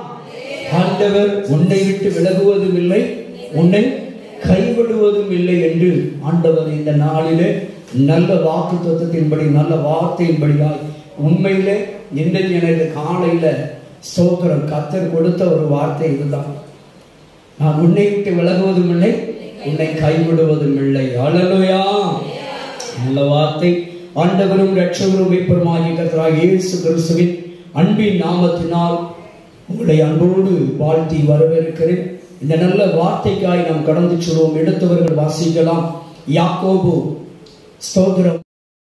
ஆண்டவர் உன்னை விட்டு விலகுவதும் இல்லை உன்னை கைவிடுவதும் இல்லை என்று ஆண்டவர் இந்த நாளிலே நல்ல வாக்கு தத்துவத்தின்படி நல்ல வார்த்தையின்படியாய் உண்மையிலே இன்றைக்கு எனக்கு காலையில ஸ்தோத்திரம் கத்தர் கொடுத்த ஒரு வார்த்தை இதுதான் நான் உன்னை விட்டு விலகுவதும் இல்லை உன்னை கைவிடுவதும் இல்லை அழலுயா நல்ல வார்த்தை ஆண்டவரும் ரட்சகரும் மீட்பருமாகிய கர்த்தராகிய இயேசு கிறிஸ்துவின் அன்பின் நாமத்தினால் உங்களை அன்போடு வாழ்த்தி வரவேற்கிறேன் இந்த நல்ல வார்த்தைக்காய் நாம் கடந்து சொல்வோம் எடுத்தவர்கள் வாசிக்கலாம் யாக்கோபு ஸ்தோத்திரம்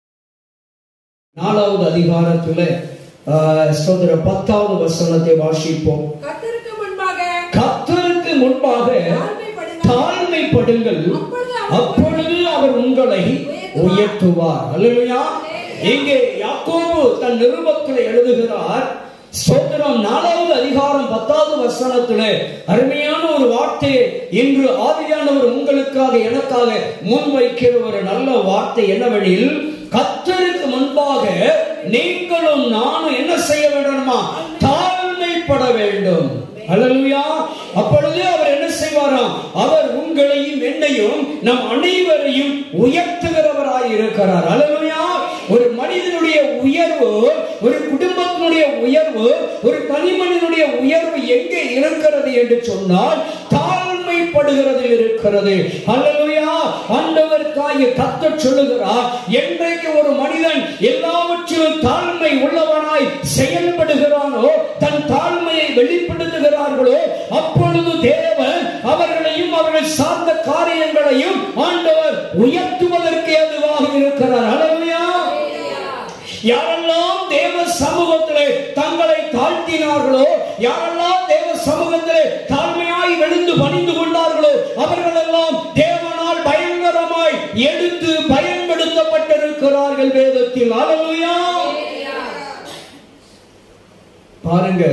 நாலாவது அதிகாரத்துல ஆஹ், ஸ்தோத்திரம் பத்தாவது வசனத்தை வாசிப்போம் கர்த்தருக்கு முன்பாக கர்த்தருக்கு முன்பாக தாழ்மைப்படுங்கள். தாழ்மைப்படுங்கள் அப்பொழுது அவர் உங்களை உயர்த்துவார் அல்லேலூயா இங்கே யாக்கோபு தன் நிருபத்தில் எழுதுகிறார் சோதரம் நாலாவது அதிகாரம் பத்தாவது வசனத்திலே அருமையான ஒரு வார்த்தையை இன்று ஆவியானவர் உங்களுக்காக எனக்காக முன்வைக்கிற ஒரு நல்ல வார்த்தை என்னவெனில் கத்தருக்கு முன்பாக நீங்களும் நானும் என்ன செய்ய வேண்டுமா தாழ்மைப்பட வேண்டும் அல்லேலூயா அப்பொழுது அவர் என்ன செய்வாராம் அவர் உங்களையும் என்னையும் நம் அனைவரையும் உயர்த்துகிறவராய் இருக்கிறார் அல்லேலூயா ஒரு மனிதனுடைய உயர்வு ஒரு குடும்பத்தினுடைய உயர்வு ஒரு தனி மனிதனுடைய உயர்வு எங்கே இருக்கிறது என்று சொன்னால் தாழ்மைப்படுகிறது இருக்கிறது அல்லேலூயா ஆண்டவர் தாயை கத்த சொல்லுகிறார் என்றைக்கு ஒரு மனிதன் எல்லாவற்றிலும் தாழ்மை உள்ளவனாய் செயல்படுகிறானோ தன் தாழ்மையை வெளிப்படுத்துகிறார்களோ அப்பொழுது தேவன் அவர்களையும் அவர்கள் சார்ந்த காரியங்களையும் ஆண்டவர் உயர்த்துவதற்கு எதுவாக இருக்கிறார் அல்லேலூயா யாரெல்லாம் தேவ சமூகத்திலே தங்களை தாழ்த்தினார்களோ யாரெல்லாம் தேவ சமூகத்திலே தாழ்மையாய் விழுந்து பணிந்து கொண்டார்களோ அவர்களெல்லாம் தேவனால் பயங்கரமாய் எடுத்து பயன்படுத்தப்பட்டிருக்கிறார்கள் வேதத்தில் அல்லேலூயா பாருங்க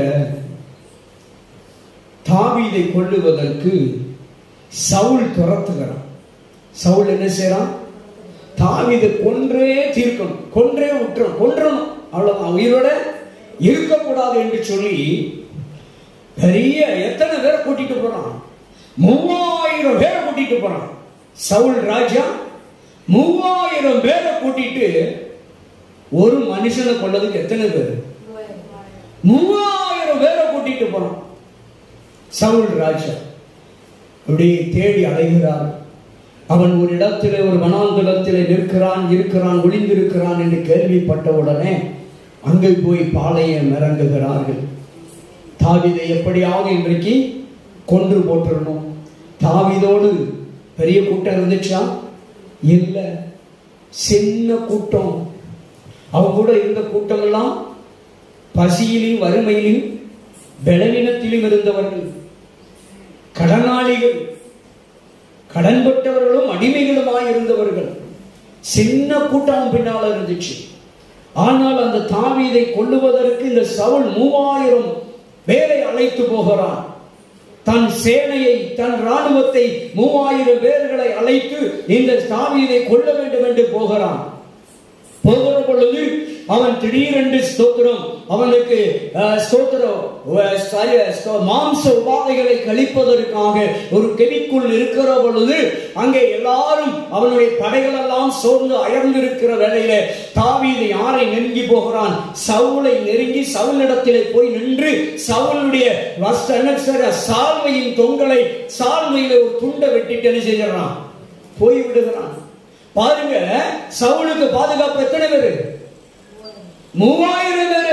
தாவீதை கொல்லுவதற்கு சவுல் துரத்துகிறான் சவுல் என்ன செய்யறான் தாவீதை கொன்றே தீர்க்கணும் கொன்றே விட்டுறணும் கொன்றணும் அவ்வளவுதான் உயிரோட இருக்கக்கூடாது என்று சொல்லி பெரிய எத்தனை பேரை கூட்டிட்டு போறான் மூவாயிரம் பேரை கூட்டிட்டு போறான் சவுல் ராஜா மூவாயிரம் பேரை கூட்டிட்டு ஒரு மனுஷனை கொல்லதுக்கு எத்தனை பேர் மூவாயிரம் பேரை கூட்டிட்டு போறான் சவுல் ராஜா அப்படி தேடி அலைகிறார் அவன் ஒரு இடத்திலே ஒரு வனாந்தரத்திலே நிற்கிறான் இருக்கிறான் ஒளிந்திருக்கிறான் என்று கேள்விப்பட்ட உடனே அங்கே போய் பாளையம் இறங்குகிறார்கள் தாவிதை எப்படியாவது இன்றைக்கு கொன்று போட்டுறணும் தாவிதோடு பெரிய கூட்டம் இருந்துச்சா இல்லை சின்ன கூட்டம் அவங்க கூட இருந்த கூட்டம் எல்லாம் பசியிலும் வறுமையிலும் பலவீனத்திலும் இருந்தவர்கள் கடனாளிகள் கடன்பட்டவர்களும் அடிமைகளுமாய் இருந்தவர்கள் சின்ன கூட்டம் பின்னால இருந்துச்சு ஆனால் அந்த தாவீதை கொல்லுவதற்கு இந்த சவுல் மூவாயிரம் பேரை அழைத்து போகிறான் தன் சேனையை தன் ராணுவத்தை மூவாயிரம் பேர்களை அழைத்து இந்த தாவீதை கொல்ல வேண்டும் என்று போகிறான் போகிற பொழுது அவன் திடீரென்று ஸ்தோத்திரம் அவனுக்கு அஹ், ஸ்தோத்திரம் அஹ், சய- ஸ்தோ- மாம்ச உபாதைகளை கழிப்பதற்காக ஒரு கெவிக்குள் இருக்கிற பொழுது அங்கே எல்லாரும் அவனுடைய படைகள் எல்லாம் சோர்ந்து அயர்ந்திருக்கிற வேளையில தாவீது யாரை நெருங்கி போகிறான் சவுலை நெருங்கி சவுலிடத்திலே போய் நின்று சவுளுடைய வஸ்த என்ன செய்ற சால்வையின் தொங்கலை சால்வையில ஒரு துண்டை வெட்டிட்டு என்ன செஞ்சிடறான் போய் விடுகிறான் பாருங்க சவுலுக்கு பாதுகாப்பு எத்தனை பேரு மூவாயிரம் பேரு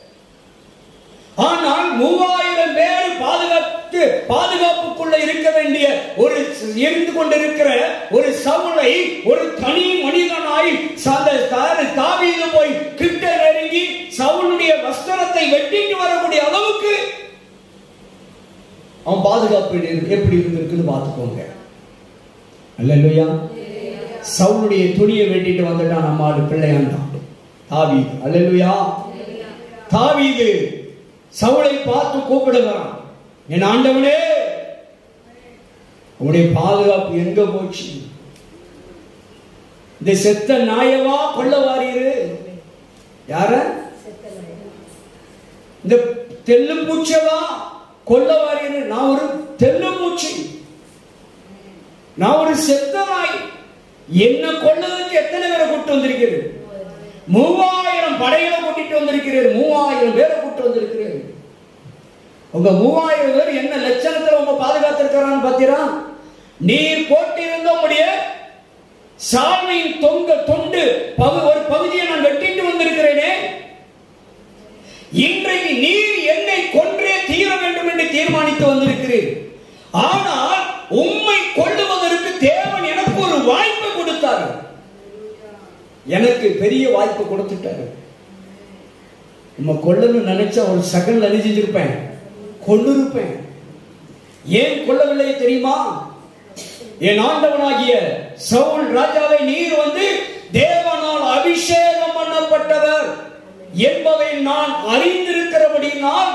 ஆனால் மூவாயிரம் பேர் பாதுகாத்து பாதுகாப்புக்குள்ள இருக்க வேண்டிய ஒரு இருந்து கொண்டிருக்கிற ஒரு சவுளை ஒரு தனி மனிதனாய் சாந்த தார- தாவீது போய் கிட்ட நெருங்கி சவுளுடைய வஸ்திரத்தை வெட்டிட்டு வரக்கூடிய அளவுக்கு அவன் பாதுகாப்பு இரு- எப்படி இருந்திருக்குன்னு பார்த்துக்கோங்க அல்லையா சவுளுடைய துணியை வெட்டிட்டு வந்துட்டான் நம்மாடு பிள்ளையாண்டான் தாவீது அல்லேலூயா தாவீது சவுளை பார்த்து கூப்பிடுகிறான் என் ஆண்டவனே உன்னுடைய பாதுகாப்பு எங்க போச்சு இந்த செத்த நாயவா கொள்ள வாரீரு யார இந்த தெல்லு பூச்சவா கொல்ல வாரியன்னு நான் ஒரு தெல்லு பூச்சி நான் ஒரு செத்த நாய் என்ன கொல்லதுக்கு எத்தனை பேரை கூட்டு வந்திருக்கிறது மூவாயிரம் படைகளை கூட்டிட்டு வந்திருக்கிறீர் மூவாயிரம் பேரை கூட்டு வந்திருக்கிறீர் உங்க மூவாயிரம் பேர் என்ன லட்சணத்துல உங்க பாதுகாத்திருக்கிறான்னு பாத்தீரா நீர் போட்டிருந்த உங்களுடைய சால்வையின் தொங்க தொண்டு பகு ஒரு பகுதியை நான் வெட்டிட்டு வந்திருக்கிறேனே இன்றைக்கு நீர் என்னை கொன்றே தீர வேண்டும் என்று தீர்மானித்து வந்திருக்கிறீர் ஆனால் உம்மை கொள்ளுவதற்கு தேவன் எனக்கு ஒரு வாய்ப்பை கொடுத்தார் எனக்கு பெரிய வாய்ப்பு கொடுத்துட்டாரு நம்ம கொல்லணும்னு நினைச்சா ஒரு செகண்ட்ல என்ன செஞ்சிருப்பேன் கொண்டு இருப்பேன் ஏன் கொல்லவில்லை தெரியுமா என் ஆண்டவனாகிய சவுல் ராஜாவை நீர் வந்து தேவனால் அபிஷேகம் பண்ணப்பட்டவர் என்பதை நான் அறிந்திருக்கிறபடினால்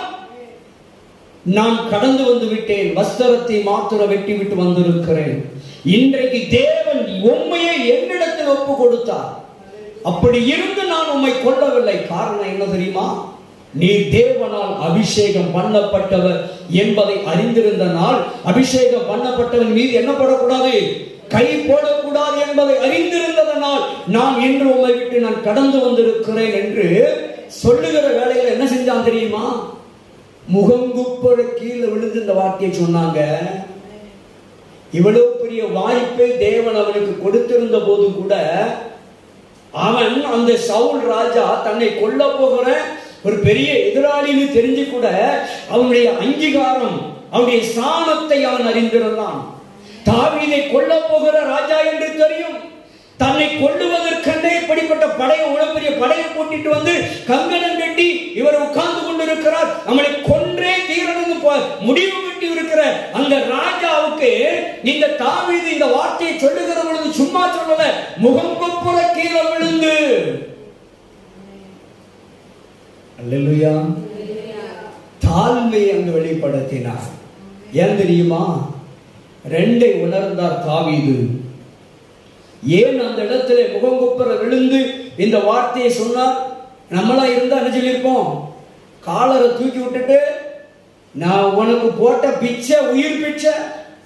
நான் கடந்து வந்து விட்டேன் வஸ்திரத்தை மாத்திர வெட்டி விட்டு வந்திருக்கிறேன் இன்றைக்கு தேவன் உண்மையை என்னிடத்தில் ஒப்பு கொடுத்தார் அப்படி இருந்து நான் உம்மை கொல்லவில்லை காரணம் என்ன தெரியுமா நீ தேவனால் அபிஷேகம் பண்ணப்பட்டவர் என்பதை அறிந்திருந்த நாள் அபிஷேகம் பண்ணப்பட்டவன் மீது என்ன போடக்கூடாது கை போடக்கூடாது என்பதை அறிந்திருந்ததனால் நான் இன்று உம்மை விட்டு நான் கடந்து வந்திருக்கிறேன் என்று சொல்லுகிற வேலையில என்ன செஞ்சான் தெரியுமா முகங்குப்புற கீழே விழுந்து இந்த வார்த்தையை சொன்னாங்க இவ்வளவு பெரிய வாய்ப்பை தேவன் அவனுக்கு கொடுத்திருந்த போது கூட அவன் அந்த சவுல் ராஜா தன்னை கொல்ல போகிற ஒரு பெரிய எதிராளின்னு தெரிஞ்சு கூட அவனுடைய அங்கீகாரம் அவனுடைய ஸ்தானத்தை அவன் அறிந்திருந்தான் தாவீதை கொல்ல போகிற ராஜா என்று தெரியும் தன்னை கொல்லுவதற்கென்றே இப்படிப்பட்ட படையை உழவு பெரிய படையை கூட்டிட்டு வந்து கங்கணம் கட்டி இவர் உட்கார்ந்து கொண்டிருக்கிறார் நம்மளை கொன்றே தீரணும்னு போ- முடிவு கட்டி இருக்கிற அந்த ராஜாவுக்கு இந்த தாவீது இந்த வார்த்தையை சொல்லுகிற பொழுது சும்மா சொல்லல முகம் கொப்புற கீழே விழுந்து அல்லேலூயா தாழ்மையை அங்கு வெளிப்படுத்தினார் ஏன் தெரியுமா ரெண்டை உணர்ந்தார் தாவீது ஏன் அந்த இடத்துல முகங்குப்புற விழுந்து இந்த வார்த்தையை சொன்னார் நம்மளா இருந்தா என்ன சொல்லியிருப்போம் காலரை தூக்கி விட்டுட்டு நான் உனக்கு போட்ட பிச்சை உயிர் பிச்சை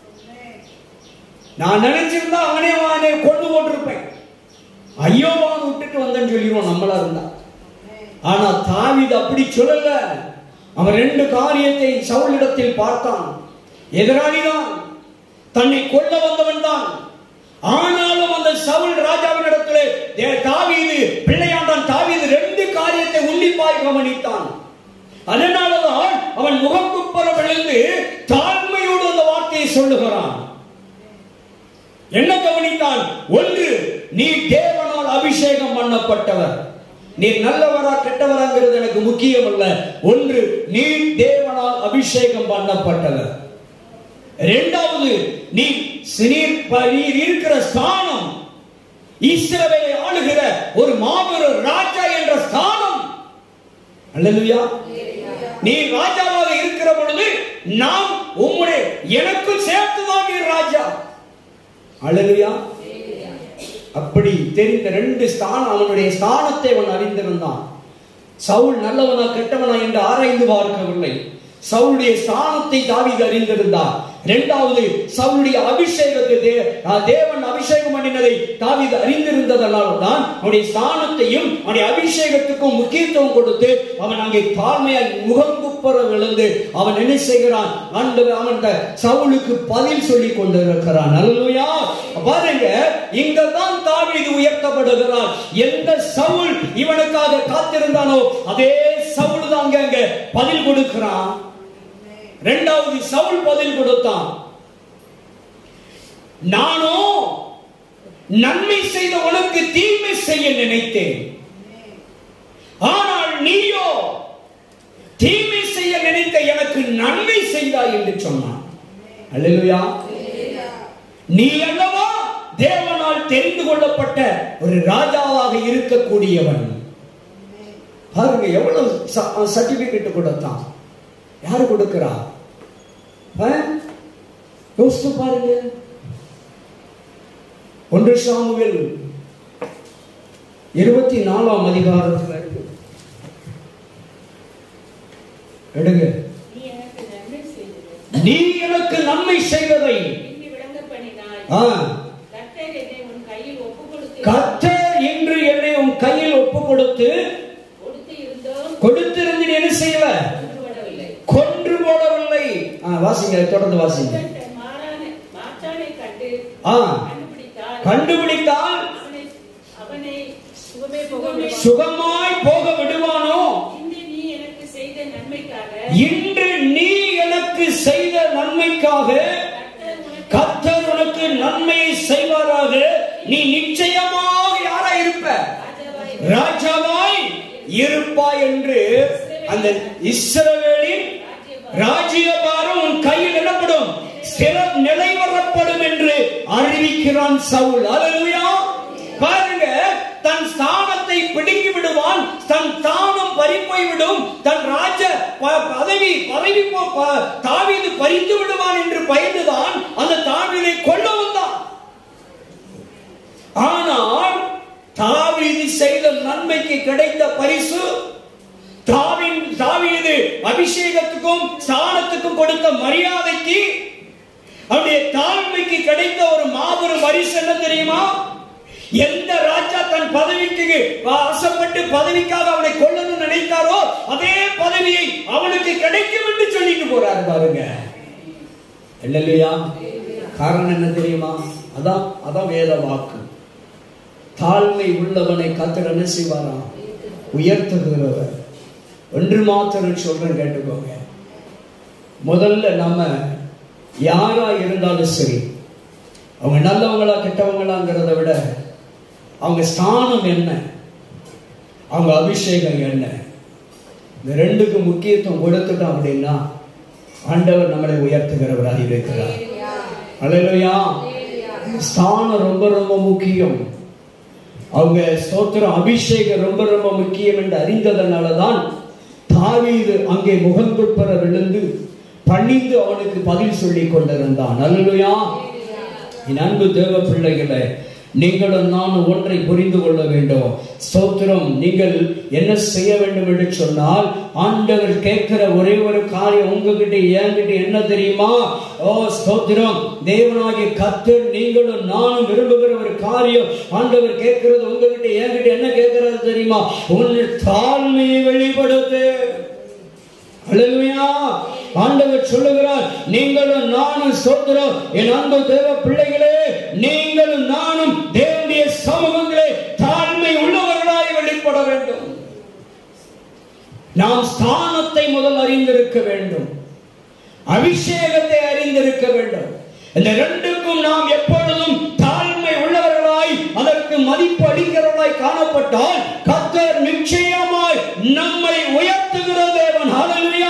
நான் நினைச்சிருந்தா அவனே அவனை கொண்டு போட்டிருப்பேன் ஐயோவான்னு விட்டுட்டு வந்தேன்னு சொல்லிடுவோம் நம்மளா இருந்தா ஆனா தாவீது அப்படி சொல்லல அவன் ரெண்டு காரியத்தை சவுலிடத்தில் பார்த்தான் எதிராளிதான் தன்னை கொல்ல வந்தவன் தான் ஆனாலும் அந்த சவுல் ராஜாவினிடத்திலே தே- தாவீது பிள்ளையாண்டான் தாவீது ரெண்டு காரியத்தை உன்னிப்பாய் கவனித்தான் அதனாலதான் அவன் முகக்குப்புற விழுந்து தாழ்மையோடு அந்த வார்த்தையை சொல்லுகிறான் என்ன கவனித்தான் ஒன்று நீ தேவனால் அபிஷேகம் பண்ணப்பட்டவர் நீ நல்லவரா கெட்டவராங்கிறது எனக்கு முக்கியம் அல்ல ஒன்று நீ தேவனால் அபிஷேகம் பண்ணப்பட்டவர் இரண்டாவது நீ நீர் நீர் இருக்கிற ஸ்தானம் இஸ்ரவேலை ஆளுகிற ஒரு மாபெரும் ராஜா என்ற ஸ்தானம் அல்லேலூயா நீ ராஜாவாக இருக்கிற பொழுது நாம் உம்முடைய எனக்கும் சேர்த்துதான் நீர் ராஜா அல்லேலூயா அப்படி தெரிந்த ரெண்டு ஸ்தானம் அவனுடைய ஸ்தானத்தை அவன் அறிந்திருந்தான் சவுல் நல்லவனா கெட்டவனா என்று ஆராய்ந்து பார்க்கவில்லை சவுளுடைய ஸ்தானத்தை தாவீது அறிந்திருந்தார் இரண்டாவது சவுளுடைய அபிஷேகத்தை தே- ஆ, தேவன் அபிஷேகம் பண்ணினதை தாவீது அறிந்திருந்ததனால் தான் அவனுடைய ஸ்தானத்தையும் அவனுடைய அபிஷேகத்துக்கும் முக்கியத்துவம் கொடுத்து அவன் அங்கே தாழ்மையாய் முகங்குப்புற விழுந்து அவன் என்ன செய்கிறான் ஆண்டவர் அவன் அந்த சவுலுக்கு பதில் சொல்லி கொண்டிருக்கிறான் அல்லேலூயா பாருங்க இங்க தான் தாவீது உயர்த்தப்படுகிறான் எந்த சவுல் இவனுக்காக காத்திருந்தானோ அதே சவுல் தான் அங்க அங்க பதில் கொடுக்கிறான் இரண்டாவது சவுல் பதில் கொடுத்தான் நானோ நன்மை செய்த உனக்கு தீமை செய்ய நினைத்தேன் ஆனால் நீயோ தீமை செய்ய நினைத்த எனக்கு நன்மை செய்தாய் என்று சொன்னான் அல்லேலூயா நீ அல்லவா தேவனால் தெரிந்து கொள்ளப்பட்ட ஒரு ராஜாவாக இருக்கக்கூடியவன் பாருங்க எவ்வளவு சர்டிபிகேட் கொடுத்தான் யாரு கொடுக்கிறா ஆ? யோசித்து பாருங்க ஒன்று சாமுவேல் இருபத்தி நாலாம் அதிகாரத்தில் இருக்கு எடுங்க நீ எனக்கு நன்மை செய்தது நீ எனக்கு நன்மை செய்வதை பின்னி விளங்க பண்ணினாய் ஆ, கர்த்தர் என்னை உன் கையில் ஒப்பு கொடுத்து கர்த்தர் இன்று என்னை உன் கையில் ஒப்பு கொடுத்து கொடுத்து இருந்தோம் கொடுத்திருந்து நீ என்ன செய்யல ஒன்றுபடவில்லை கொன்று போடவில்லை ஆ, வாசிங்க தொடர்ந்து வாசிங்க தன் மாறான மாற்றானை கண்டு ஆ கண்டுபிடித்தால் கண்டுபிடித்தால் அவனை அவனை சுகமே போகவே சுகமாய் போக விடுவானோ இன்று நீ எனக்கு செய்த நன்மைக்காக இன்று நீ எனக்கு செய்த நன்மைக்காக கர்த்தர் உனக்கு கர்த்தர் உனக்கு நன்மையை செய்வாராக நீ நிச்சயமாக யாரா இருப்ப ராஜாவாய் ராஜாவாய் இருப்பாய் என்று அந்த இஸ்ரவேலின் ராஜ்யபாரம் உன் கையில் இடப்படும் சில நிலைவரப்படும் என்று அறிவிக்கிறான் சவுல் அல்லேலூயா பாருங்க தன் ஸ்தானத்தை பிடுங்கி விடுவான் தன் தானம் பறிப்போய் விடும் தன் ராஜ ப- பதவி பதவி போ- ப- தாவீது பறித்து விடுவான் என்று பயந்துதான் அந்த தாவீதை கொல்ல வந்தான் ஆனால் தாவீது செய்த நன்மைக்கு கிடைத்த பரிசு தாவின் தாவீது அபிஷேகத்துக்கும் ஸ்தானத்துக்கும் கொடுத்த மரியாதைக்கு அவருடைய தாழ்மைக்கு கிடைத்த ஒரு மாபெரும் பரிசு என்ன தெரியுமா எந்த ராஜா தன் பதவிக்கு ஆசைப்பட்டு பதவிக்காக அவனை கொல்லணும்னு நினைத்தாரோ அதே பதவியை அவனுக்கு கிடைக்கும் என்று சொல்லிட்டு போறாரு பாருங்க இல்லையா காரணம் என்ன தெரியுமா அதான் அதான் வேத வாக்கு தாழ்மை உள்ளவனை கத்தர் என்ன செய்வாராம் உயர்த்துகிறவர் ஒன்று மாத்திரம் சொல்றேன் கேட்டுக்கோங்க முதல்ல நம்ம யாரா இருந்தாலும் சரி அவங்க நல்லவங்களா கெட்டவங்களாங்கிறத விட அவங்க ஸ்தானம் என்ன அவங்க அபிஷேகம் என்ன இந்த ரெண்டுக்கு முக்கியத்துவம் கொடுத்துட்டோம் அப்படின்னா ஆண்டவர் நம்மளை உயர்த்துகிறவராக இருக்கிறார் அல்லேலூயா ஸ்தானம் ரொம்ப ரொம்ப முக்கியம் அவங்க ஸ்தோத்திரம் அபிஷேகம் ரொம்ப ரொம்ப முக்கியம் என்று அறிந்ததனால தான் தாவீது அங்கே முகங்குப்பர விழுந்து பணிந்து அவனுக்கு பதில் சொல்லி கொண்டிருந்தான் அல்லேலூயா என் அன்பு தேவ பிள்ளைகளே நீங்களும் நானும் ஒன்றை புரிந்து கொள்ள வேண்டும் ஸ்தோத்திரம் நீங்கள் என்ன செய்ய வேண்டும் என்று சொன்னால் ஆண்டவர் கேட்கிற ஒரே ஒரு காரியம் உங்ககிட்ட என்கிட்ட என்ன தெரியுமா ஓ ஸ்தோத்திரம் தேவனாகிய கத்தர் நீங்களும் நானும் விரும்புகிற ஒரு காரியம் ஆண்டவர் கேட்கிறது உங்ககிட்ட என்கிட்ட என்ன கேட்கிறது தெரியுமா உன் தாழ்மையை வெளிப்படுத்து அல்லேலூயா ஆண்டவர் சொல்லுகிறார் நீங்களும் நானும் சொல்கிறோம் என் அன்பு தேவ பிள்ளைகளே நீங்களும் நானும் தேவனுடைய சமூகங்களே தாழ்மை உள்ளவர்களாய் வெளிப்பட வேண்டும் நாம் ஸ்தானத்தை முதல் அறிந்திருக்க வேண்டும் அபிஷேகத்தை அறிந்திருக்க வேண்டும் இந்த ரெண்டுக்கும் நாம் எப்பொழுதும் தாழ்மை உள்ளவர்களாய் அதற்கு மதிப்பு அளிக்கிறவர்களாய் காணப்பட்டால் கத்தர் நிச்சயமாய் நம்மை உயர்த்துகிற தேவன் ஹalleluya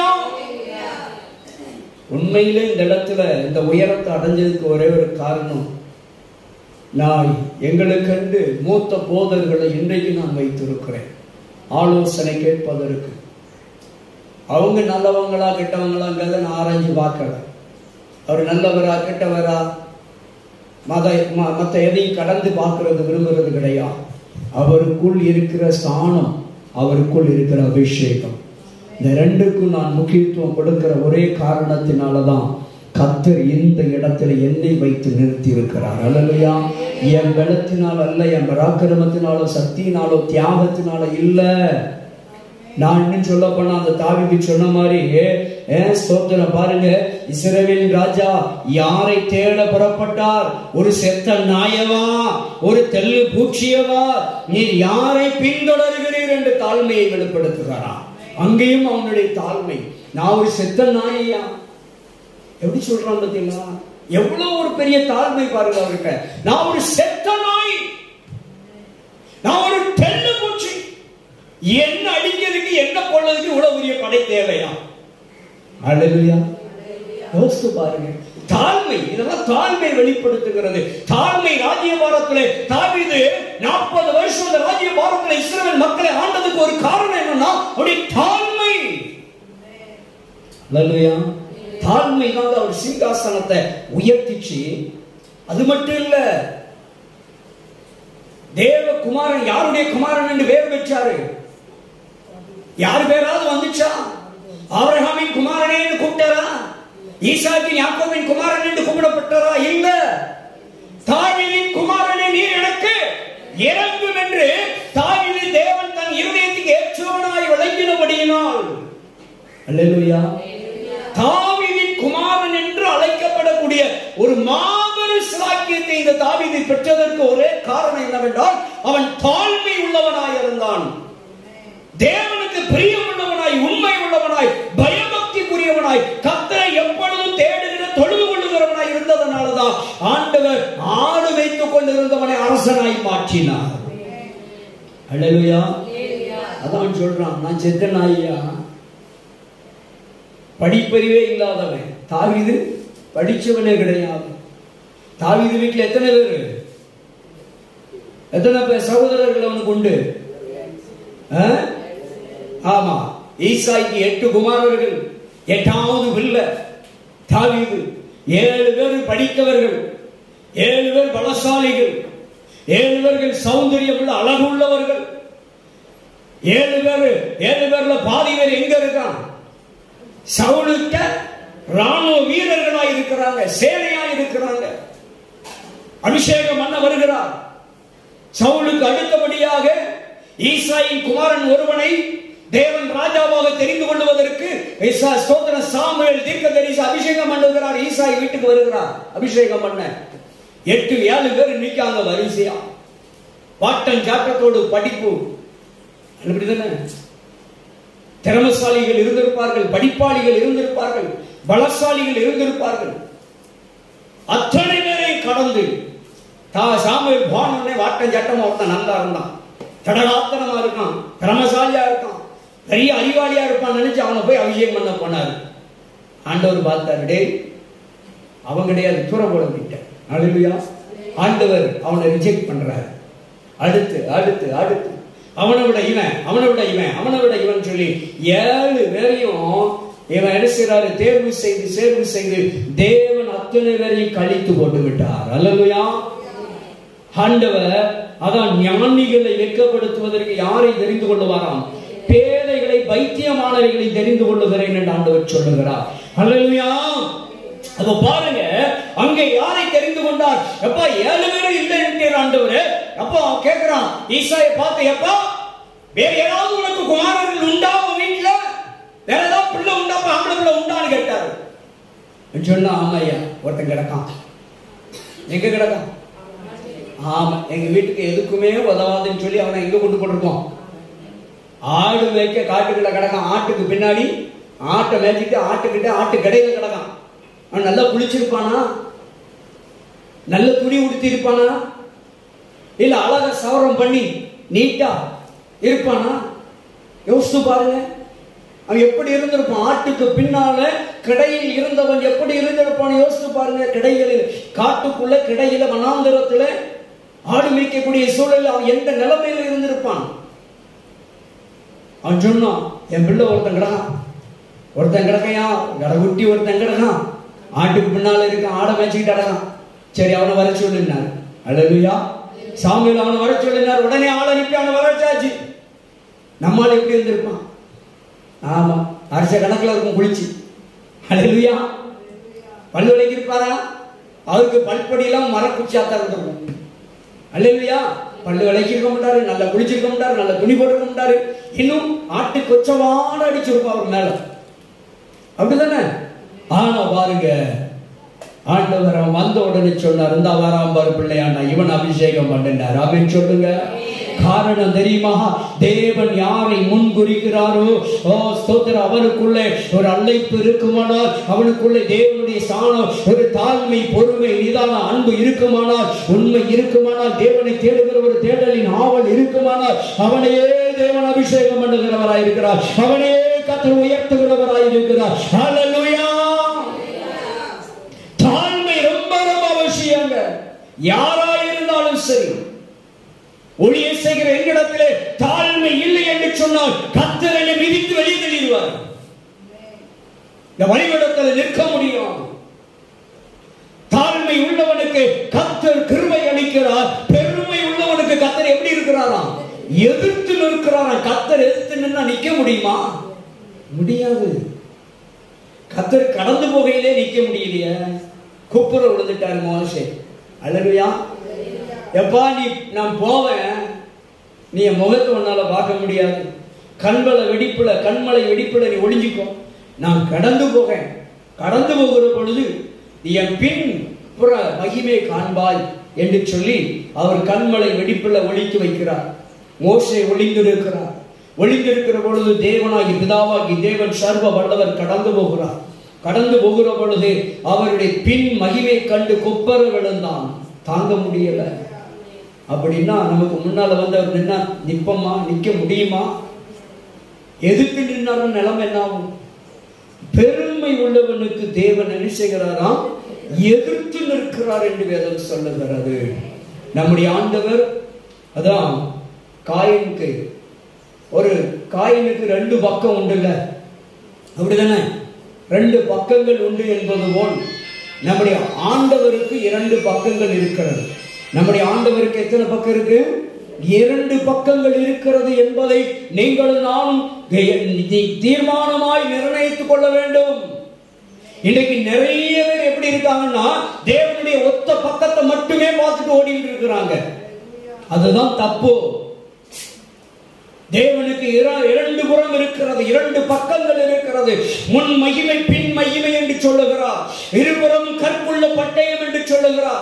உண்மையிலே இந்த இடத்துல இந்த உயரத்தை அடைஞ்சதுக்கு ஒரே ஒரு காரணம் நான் எங்களுக்கென்று மூத்த போதர்களை இன்றைக்கு நான் வைத்திருக்கிறேன் ஆலோசனை கேட்பதற்கு அவங்க நல்லவங்களா கெட்டவங்களாங்கிறத நான் ஆராய்ஞ்சு பார்க்கல அவர் நல்லவரா கெட்டவரா மத ம- மத்த எதையும் கடந்து பார்க்கறது விரும்புறது கிடையாது அவருக்குள் இருக்கிற ஸ்தானம் அவருக்குள் இருக்கிற அபிஷேகம் இந்த ரெண்டுக்கும் நான் முக்கியத்துவம் கொடுக்கிற ஒரே காரணத்தினால தான் கத்தர் இந்த இடத்துல என்னை வைத்து நிறுத்தி இருக்கிறார் அல்லையா என் பலத்தினால் அல்ல என் பராக்கிரமத்தினாலோ சக்தியினாலோ தியாகத்தினாலோ இல்லை நான் இன்னும் சொல்ல போனா அந்த தாவிக்கு சொன்ன மாதிரி ஏன் ஸ்தோத்திரம் பாருங்க இஸ்ரவேலின் ராஜா யாரை தேட புறப்பட்டார் ஒரு செத்த நாயவா ஒரு தெல்லு பூச்சியவா நீர் யாரை பின்தொடர்கிறீர் என்று தாழ்மையை வெளிப்படுத்துகிறாராம் அங்கேயும் அவனுடைய தாழ்மை நான் ஒரு செத்த நாயையா எப்படி சொல்றான் பார்த்தீங்களா எவ்வளவு ஒரு பெரிய தாழ்மை பாருங்க அவருக்கு நான் ஒரு செத்த நாய் நான் ஒரு தெல்லு பூச்சி என்ன அடிக்கிறதுக்கு என்ன கொள்ளதுக்கு இவ்வளவு பெரிய படை தேவையா அல்லேலூயா யோசித்து பாருங்க தாழ்மை இதெல்லாம் தாழ்மை வெளிப்படுத்துகிறது தாழ்மை ராஜ்யபாரத்திலே தாவீது நாற்பது வருஷம் அந்த ராஜ்யபாரத்திலே இஸ்ரவேல் மக்களை ஆண்டதுக்கு ஒரு காரணம் என்னன்னா அவருடைய தாழ்மை அல்லேலூயா தாழ்மை தான் அவர் சிங்காசனத்தை உயர்த்திச்சு அது மட்டும் இல்ல தேவ குமாரன் யாருடைய குமாரன் என்று பேர் வச்சாரு யார் பேராவது வந்துச்சா ஆபிரகாமின் குமாரனே என்று கூப்பிட்டாரா ஈசாக்கின் யாக்கோவின் குமாரன் என்று கூப்பிடப்பட்டாரா இல்ல தாவீதின் குமாரனே நீர் எனக்கு இறங்கும் என்று தாவீது தேவன் தன் இருதயத்துக்கு ஏற்றவனாய் விளங்கினபடியினால் அல்லேலூயா தாவீதின் குமாரன் என்று அழைக்கப்படக்கூடிய ஒரு மாபெரும் சிலாக்கியத்தை இந்த தாவீது பெற்றதற்கு ஒரே காரணம் என்னவென்றால் அவன் தாழ்மை உள்ளவனாய் இருந்தான் தேவனுக்கு பிரியமுள்ளவனாய் உண்மை உள்ளவனாய் பயபக்திக்குரியவனாய் கத்தரை எப்பொழுதும் தேடுகிற தொழுது கொள்ளுகிறவனாய் இருந்ததனாலதான் ஆண்டவர் ஆடு வைத்துக் கொண்டிருந்தவனை அரசனாய் மாற்றினார் அல்லேலூயா அதான் சொல்றான் நான் செத்த நாயா படிப்பறிவே இல்லாதவன் தாவீது படிச்சவனே கிடையாது தாவீது வீட்டுல எத்தனை பேர் எத்தனை பேர் சகோதரர்கள் அவனுக்கு உண்டு ஆ? ஆமா ஈசாய்க்கு எட்டு குமாரர்கள் எட்டாவது பிள்ளை தாவீது ஏழு பேர் படித்தவர்கள் ஏழு பேர் பலசாலிகள் ஏழு பேர்கள் சௌந்தரியம் உள்ள அழகு உள்ளவர்கள் ஏழு பேர் ஏழு பேர்ல பாதி பேர் எங்க இருக்கான் சவுலுக்க ராணுவ வீரர்களாய் இருக்கிறாங்க சேனையாய் இருக்கிறாங்க அபிஷேகம் பண்ண வருகிறார் சவுலுக்கு அடுத்தபடியாக ஈசாயின் குமாரன் ஒருவனை தேவன் ராஜாவாக தெரிந்து கொள்வதற்கு ஈசா ஸ்தோத்திர சாமுவேல் தீர்க்கதரிசி அபிஷேகம் பண்ணுகிறார் ஈசாய் வீட்டுக்கு வருகிறார் அபிஷேகம் பண்ண எட்டு ஏழு பேர் நிக்காங்க வரிசையா வாட்டன் ஜாக்கத்தோடு படிப்பு அப்படிதானே திறமசாலிகள் இருந்திருப்பார்கள் படிப்பாளிகள் இருந்திருப்பார்கள் பலசாலிகள் இருந்திருப்பார்கள் அத்தனை பேரை கடந்து தா சாமுவேல் போனோடனே வாட்டம் சட்டமா ஒருத்தன் நல்லா இருந்தான் தடகாத்தனமா இருக்கான் திறமசாலியா இருக்கான் பெரிய அறிவாளியா இருப்பான் நினைச்சு அவனை போய் அபிஷேகம் பண்ண போனாரு ஆண்டவர் பார்த்தாரு டேய் அவன் கிடையாது தூர போட விட்ட அழுவியா ஆண்டவர் அவனை ரிஜெக்ட் பண்றாரு அடுத்து அடுத்து அடுத்து அவனை விட இவன் அவனை விட இவன் அவனை விட இவன் சொல்லி ஏழு பேரையும் இவன் என்ன செய்யறாரு தேர்வு செய்து தேர்வு செய்து தேவன் அத்தனை பேரையும் கழித்து போட்டு விட்டார் அல்லலுயா ஆண்டவர் அதான் ஞானிகளை வெட்கப்படுத்துவதற்கு யாரை தெரிந்து கொள்ளுவாராம் பேதைகளை பைத்தியமானவைகளை தெரிந்து கொள்ளுகிறேன் என்று ஆண்டவர் சொல்லுகிறார் அல்லலுயா அப்ப பாருங்க அங்கே யாரை தெரிந்து கொண்டார் எப்பா ஏழு பேரும் இல்லை என்கிற ஆண்டவர் அப்பா அவன் கேட்கிறான் ஈசாயை பார்த்து எப்பா வேற ஏதாவது உனக்கு குமாரர்கள் உண்டா உன் வீட்டுல வேற ஏதாவது பிள்ளை உண்டாப்பா ஆம்பளை பிள்ளை உண்டான்னு கேட்டாரு சொன்னா ஆமா ஐயா ஒருத்தன் கிடக்கான் எங்க கிடக்கான் ஆமா எங்க வீட்டுக்கு எதுக்குமே உதவாதுன்னு சொல்லி அவனை எங்க கொண்டு போட்டிருக்கோம் ஆடு மேய்க்க காட்டுக்குள்ள கிடக்கான் ஆட்டுக்கு பின்னாடி ஆட்டை மேய்ச்சிட்டு ஆட்டுக்கிட்ட ஆட்டு கடையில கிடக்கான் அவன் நல்லா குளிச்சிருப்பானா நல்ல துணி உடுத்தி இருப்பானா இல்ல அழகா சவரம் பண்ணி நீட்டா இருப்பானா யோசிச்சு பாருங்க அவன் எப்படி இருந்திருப்பான் ஆட்டுக்கு பின்னால கிடையில் இருந்தவன் எப்படி இருந்திருப்பான் யோசிச்சு பாருங்க கிடையில் காட்டுக்குள்ள கிடையில வனாந்திரத்துல ஆடு மேய்க்கக்கூடிய சூழலில் அவன் எந்த நிலைமையில இருந்திருப்பான் அவன் சொன்னான் என் பிள்ளை ஒருத்தன் கிடக்கான் ஒருத்தன் கிடக்கையா கடகுட்டி ஒருத்தன் கிடக்கான் ஆட்டுக்கு பின்னால இருக்கான் ஆடை மேய்ச்சிக்கிட்டு அடக்கான் சரி அவனை வர சொல்லினார் அழகுயா சாமியில் அவனை வர சொல்லினார் உடனே ஆளை அனுப்பி அவனை வரச்சாச்சு நம்மால் எப்படி இருந்திருப்பான் ஆமா அரச கணக்குல இருக்கும் குளிச்சு அழகுயா பல்லு விலைக்கு இருப்பாரா அவருக்கு பல்படியெல்லாம் மரக்குச்சியாத்தான் இருந்திருக்கும் அல்லையா பல்லு விலைக்கு இருக்க மாட்டாரு நல்லா குளிச்சிருக்க மாட்டாரு நல்ல துணி போட்டிருக்க மாட்டாரு இன்னும் ஆட்டு கொச்சவாட அடிச்சிருப்பா அவர் மேல அப்படிதானே ஆனா பாருங்க ஆண்டவர் அவன் வந்த உடனே சொன்னார் இந்த வராம் பாரு பிள்ளையாண்டா இவன் அபிஷேகம் பண்ணினார் அப்படின்னு சொல்லுங்க காரணம் தெரியுமா தேவன் யாரை முன்குறிக்கிறாரோ ஓ ஸ்தோத்திரம் அவனுக்குள்ளே ஒரு அழைப்பு இருக்குமானால் அவனுக்குள்ளே தேவனுடைய சாணம் ஒரு தாழ்மை பொறுமை நிதான அன்பு இருக்குமானால் உண்மை இருக்குமானால் தேவனை தேடுகிற ஒரு தேடலின் ஆவல் இருக்குமானால் அவனையே தேவன் அபிஷேகம் பண்ணுகிறவராய் இருக்கிறார் அவனையே கத்தர் உயர்த்துகிறவராய் இருக்கிறார் ஹalleluya தாழ்மை ரொம்ப ரொம்ப அவசியங்க யாரா இருந்தாலும் சரி ஒளியை செய்கிற எங்களிடத்திலே தாழ்மை இல்லை என்று சொன்னால் கத்தரனை மிதித்து வெளியே தள்ளிடுவார் இந்த வழிபடத்தில் நிற்க முடியும் தாழ்மை உள்ளவனுக்கு கத்தர் கிருபை அளிக்கிறார் பெருமை உள்ளவனுக்கு கத்தர் எப்படி இருக்கிறாராம் எதிர்த்து நிற்கிறாராம் கத்தர் எதிர்த்து நின்னா நிக்க முடியுமா முடியாது கத்தர் கடந்து போகையிலே நிக்க முடியலையே குப்புற விழுந்துட்டார் மோசே அல்லையா எப்பா நீ நான் போவேன் நீ என் முகத்தை உன்னால பார்க்க முடியாது கண்மலை வெடிப்புல கண்மலை வெடிப்புல நீ ஒளிஞ்சிக்கோ நான் கடந்து போகேன் கடந்து போகிற பொழுது நீ என் பின் புற மகிமை காண்பாய் என்று சொல்லி அவர் கண்மலை வெடிப்புல ஒளித்து வைக்கிறார் மோசே ஒளிந்திருக்கிறார் ஒளிந்திருக்கிற பொழுது தேவனாகி பிதாவாகி தேவன் சர்வ வல்லவர் கடந்து போகிறார் கடந்து போகிற பொழுது அவருடைய பின் மகிமை கண்டு கொப்பர விழுந்தான் தாங்க முடியல அப்படின்னா நமக்கு முன்னால வந்து அவர் நின்னா நிப்பமா நிக்க முடியுமா எதுக்கு நின்னாலும் நிலம் என்ன ஆகும் பெருமை உள்ளவனுக்கு தேவன் என்ன செய்கிறாராம் எதிர்த்து நிற்கிறார் என்று வேதம் சொல்லுகிறது நம்முடைய ஆண்டவர் அதான் காயினுக்கு ஒரு காயினுக்கு ரெண்டு பக்கம் உண்டுல்ல அப்படிதானே ரெண்டு பக்கங்கள் உண்டு என்பது போல் நம்முடைய ஆண்டவருக்கு இரண்டு பக்கங்கள் இருக்கிறது நம்முடைய ஆண்டவருக்கு எத்தனை பக்கம் இருக்கு இரண்டு பக்கங்கள் இருக்கிறது என்பதை நீங்களும் நானும் தீ- தீர்மானமாய் நிர்ணயித்துக் கொள்ள வேண்டும் இன்னைக்கு நிறைய பேர் எப்படி இருக்காங்கன்னா தேவனுடைய ஒத்த பக்கத்தை மட்டுமே பார்த்துட்டு ஓடிட்டு இருக்கிறாங்க அதுதான் தப்பு தேவனுக்கு இர- இரண்டு புறம் இருக்கிறது இரண்டு பக்கங்கள் இருக்கிறது முன் மகிமை பின் மகிமை என்று சொல்லுகிறார் இருபுறம் கற்புள்ள பட்டயம் என்று சொல்லுகிறார்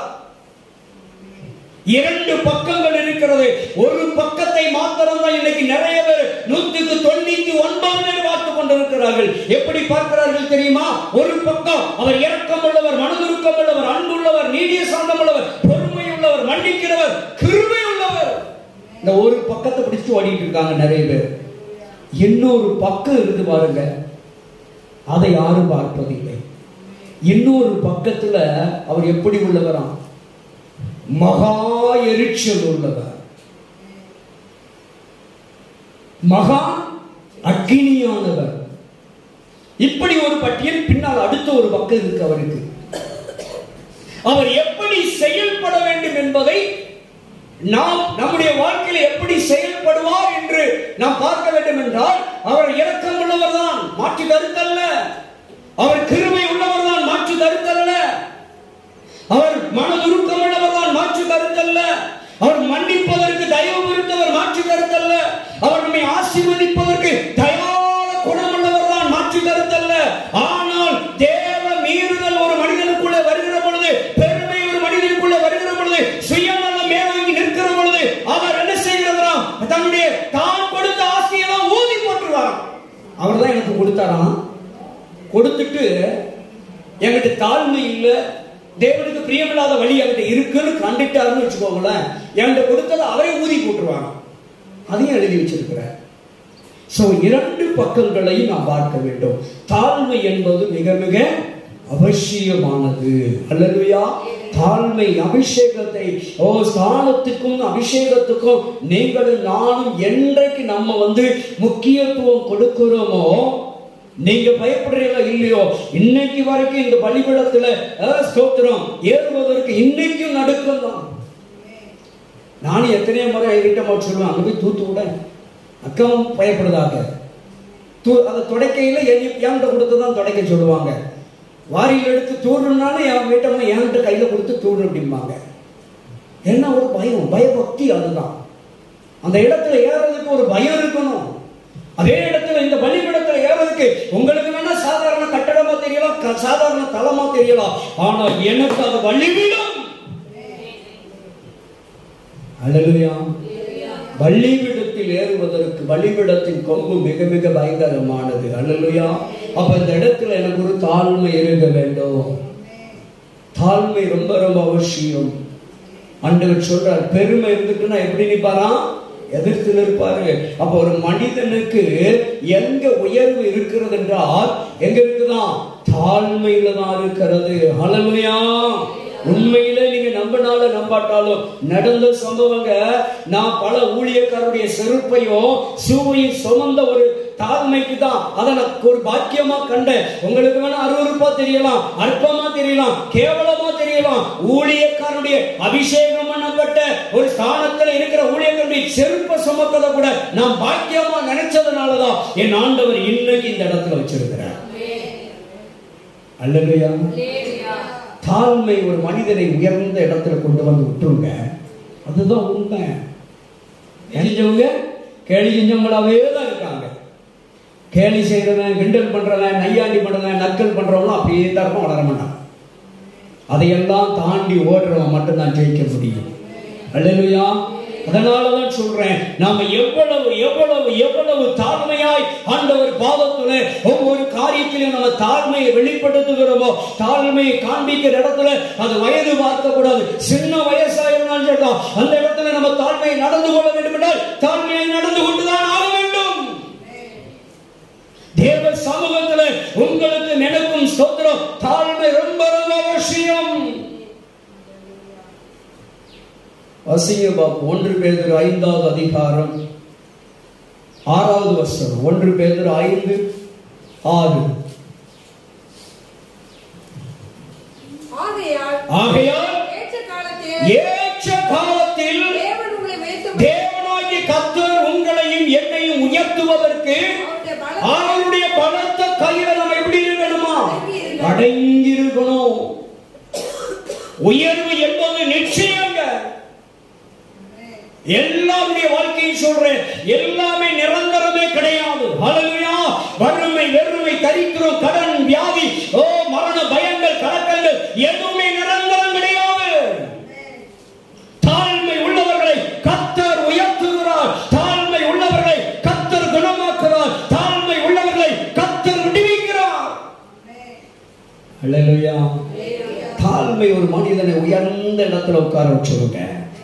இரண்டு பக்கங்கள் இருக்கிறது ஒரு பக்கத்தை மாத்திரம் தான் இன்னைக்கு நிறைய பேர் நூற்றுக்கு தொண்ணூத்தி ஒன்பது பேர் பார்த்து கொண்டிருக்கிறார்கள் எப்படி பார்க்கிறார்கள் தெரியுமா ஒரு பக்கம் அவர் இரக்கம் உள்ளவர் மனதுருக்கம் உள்ளவர் அன்புள்ளவர் நீடிய சாந்தம் உள்ளவர் பொறுமை உள்ளவர் மன்னிக்கிறவர் கிருபை உள்ளவர் இந்த ஒரு பக்கத்தை பிடிச்சு ஓடிட்டு இருக்காங்க நிறைய பேர் இன்னொரு பக்கம் இருக்கு பாருங்க அதை யாரும் பார்ப்பதில்லை இன்னொரு பக்கத்துல அவர் எப்படி உள்ளவராம் மகா எரிச்சல் உள்ளவர் மகா அக்னியானவர் இப்படி ஒரு பட்டியல் பின்னால் அடுத்த ஒரு பக்கம் இருக்கு அவருக்கு அவர் எப்படி செயல்பட வேண்டும் என்பதை நாம் நம்முடைய வாழ்க்கையில எப்படி செயல்படுவார் என்று நாம் பார்க்க வேண்டும் என்றால் அவர் இரக்கம் உள்ளவர் தான் மாற்று கருத்தல்ல அவர் கிருமை உள்ளவர் தான் மாற்று கருத்தல்ல அவர் மனதுருக்கம் உள்ளவர் தான் மாற்று கருத்தல்ல அவர் மன்னிப்பதற்கு தயவு இருந்தவர் மாற்று கருத்தல்ல அவர் நம்மை ஆசீர்வதிப்பதற்கு தயார குணமுள்ளவர் தான் மாற்று கருத்தல்ல ஆனால் தேவ மீறுதல் ஒரு மனிதனுக்குள்ளே வருகிற பொழுது பெருமை ஒரு மனிதனுக்குள்ளே வருகிற பொழுது சுயநலம் மேலோங்கி நிற்கிற பொழுது அவர் என்ன செய்கிறவராம் தன்னுடைய தான் கொடுத்த ஆசையெல்லாம் ஊதி போட்டுருவாராம் அவர் தான் எனக்கு கொடுத்தாராம் கொடுத்துட்டு என்கிட்ட தாழ்மை இல்ல தேவனுக்கு பிரியமில்லாத வழி என்கிட்ட இருக்குன்னு கண்டுட்டாருன்னு வச்சுக்கோங்களேன் என்கிட்ட கொடுத்ததை அவரே ஊதி போட்டுருவாங்க அதையும் எழுதி வச்சிருக்கிறார் சோ இரண்டு பக்கங்களையும் நாம் பார்க்க வேண்டும் தாழ்மை என்பது மிக மிக அவசியமானது அல்லதுயா தாழ்மை அபிஷேகத்தை ஓ ஸ்தானத்துக்கும் அபிஷேகத்துக்கும் நீங்களும் நானும் என்றைக்கு நம்ம வந்து முக்கியத்துவம் கொடுக்கிறோமோ நீங்க பயப்படுறீங்களா இல்லையோ இன்னைக்கு வரைக்கும் இந்த பலிபீடத்துல அஹ், ஸ்தோத்திரம் ஏறுவதற்கு இன்னைக்கும் நடுக்கம் தான் நானும் எத்தனையோ முறை என்கிட்ட போட்டு சொல்லுவேன் அங்க போய் தூத்து விட அக்காவும் பயப்படுதாக தூ அதை துடைக்கையில என் என்கிட்ட கொடுத்து தான் துடைக்க சொல்லுவாங்க வாரியில் எடுத்து தூடுனாலும் என் வீட்டம்மா என்கிட்ட கையில கொடுத்து தூடு அப்படிம்பாங்க என்ன ஒரு பயம் பயபக்தி அதுதான் அந்த இடத்துல ஏறதுக்கு ஒரு பயம் இருக்கணும் அதே இடத்துல இந்த பலிபீடத்துல ஏறதுக்கு உங்களுக்கு வேணா சாதாரண கட்டடமா தெரியலாம் க- சாதாரண தளமா தெரியலாம் ஆனா எனக்கு அது பலிபீடம் அல்லேலூயா பலிபீடத்தில் ஏறுவதற்கு பலிபீடத்தின் கொம்பு மிக மிக பயங்கரமானது அல்லேலூயா அப்ப இந்த இடத்துல எனக்கு ஒரு தாழ்மை இருக்க வேண்டும் தாழ்மை ரொம்ப ரொம்ப அவசியம் ஆண்டவர் சொல்றார் பெருமை இருந்துட்டுன்னா எப்படி நிப்பாராம் எதிர்த்து நிற்பாரு அப்ப ஒரு மனிதனுக்கு எங்க உயர்வு இருக்கிறது என்றால் எங்க இருக்குதான் தாழ்மையில தான் இருக்கிறது ஹalleluya உண்மையில நீங்க நம்பினாலும் நம்பாட்டாலும் நடந்த சம்பவங்க நான் பல ஊழியக்காரருடைய செருப்பையும் சூவையும் சுமந்த ஒரு தாழ்மைக்கு தான் அதை நான் ஒரு பாக்கியமா கண்டேன் உங்களுக்கு வேணா அருவருப்பா தெரியலாம் அற்பமா தெரியலாம் கேவலமா தெரியலாம் ஊழியக்காரனுடைய அபிஷேகம் பண்ணப்பட்ட ஒரு ஸ்தானத்துல இருக்கிற ஊழியக்காரனுடைய செருப்பை சுமக்கதை கூட நான் பாக்கியமா நினைச்சதுனாலதான் என் ஆண்டவர் இன்னைக்கு இந்த இடத்துல வச்சிருக்கிறார் அல்லையா தாழ்மை ஒரு மனிதனை உயர்ந்த இடத்துல கொண்டு வந்து விட்டுருங்க அதுதான் உண்மை தெரிஞ்சவங்க கேலி செஞ்சவங்களாவே தான் இருக்காங்க கேலி செய்யறவன் கிண்டல் பண்றவன் நையாண்டி பண்றவன் நக்கல் பண்றவங்களும் அப்படியே தான் இருக்கும் வளர மாட்டான் அதையெல்லாம் தாண்டி ஓடுறவன் மட்டும்தான் ஜெயிக்க முடியும் அல்லையா அதனாலதான் சொல்றேன் நாம எவ்வளவு எவ்வளவு எவ்வளவு தாழ்மையாய் ஆண்டவர் பாதத்துல ஒவ்வொரு காரியத்திலும் நம்ம தாழ்மையை வெளிப்படுத்துகிறோமோ தாழ்மையை காண்பிக்கிற இடத்துல அது வயது பார்க்கக்கூடாது சின்ன வயசா இருந்தாலும் சொல்லலாம் அந்த இடத்துல நம்ம தாழ்மையை நடந்து கொள்ள வேண்டும் என்றால் தாழ்மையை நடந்து கொண்டுதான் ஆக வேண்டும் தேவ சமூகத்துல உங்களுக்கு நினைக்கும் ஸ்தோத்திரம் தாழ்மை ரொம்ப ரொம்ப அவசியம் வசிய பாப்பு ஒன்று பேதர் ஐந்தாவது அதிகாரம் ஆறாவது வசனம் ஒன்று பேதர் ஐந்து ஆறு ஆகையால் ஆகையால் ஏற்ற காலத்தில் ஏற்ற காலத்தில் தேவன் உங்களை வைத்து தேவனாகிய கர்த்தர் உங்களையும் என்னையும் உயர்த்துவதற்கு அவருடைய பலத்தை அவருடைய பலத்த கையில நம்ம எப்படி இருக்கணுமா அடங்கி இருக்கணும் உயர்வு என்பது நிச்சயங்க எல்லாருடைய வாழ்க்கையும் சொல்றேன் எல்லாமே நிரந்தரமே கிடையாது ஹalleluya வறுமை வெறுமை தரித்திரம் கடன் வியாதி ஓ மரண பயங்கள் கலக்கங்கள் எதுவுமே நிரந்தரம் கிடையாது தாழ்மை உள்ளவர்களை கத்தர் உயர்த்துகிறார் தாழ்மை உள்ளவர்களை கத்தர் குணமாக்குகிறார் தாழ்மை உள்ளவர்களை கத்தர் விடுவிக்கிறார் அல்லேலூயா தாழ்மை ஒரு மனிதனை உயர்ந்த இடத்துல உட்கார வச்சிருங்க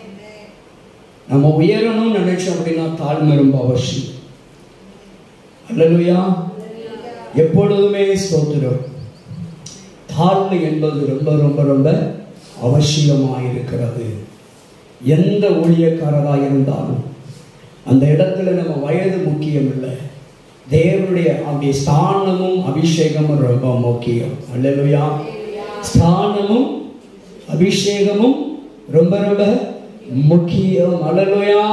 நம்ம உயரணும்னு நினைச்சோம் அப்படின்னா தாழ்மை ரொம்ப அவசியம் அல்லேலூயா எப்பொழுதுமே ஸ்தோத்திரம் தாழ்மை என்பது ரொம்ப ரொம்ப ரொம்ப அவசியமாயிருக்கிறது எந்த ஊழியக்காரராக இருந்தாலும் அந்த இடத்துல நம்ம வயது முக்கியம் இல்லை தேவனுடைய அவருடைய ஸ்தானமும் அபிஷேகமும் ரொம்ப முக்கியம் அல்லேலூயா ஸ்தானமும் அபிஷேகமும் ரொம்ப ரொம்ப முக்கியம் அல்லேலூயா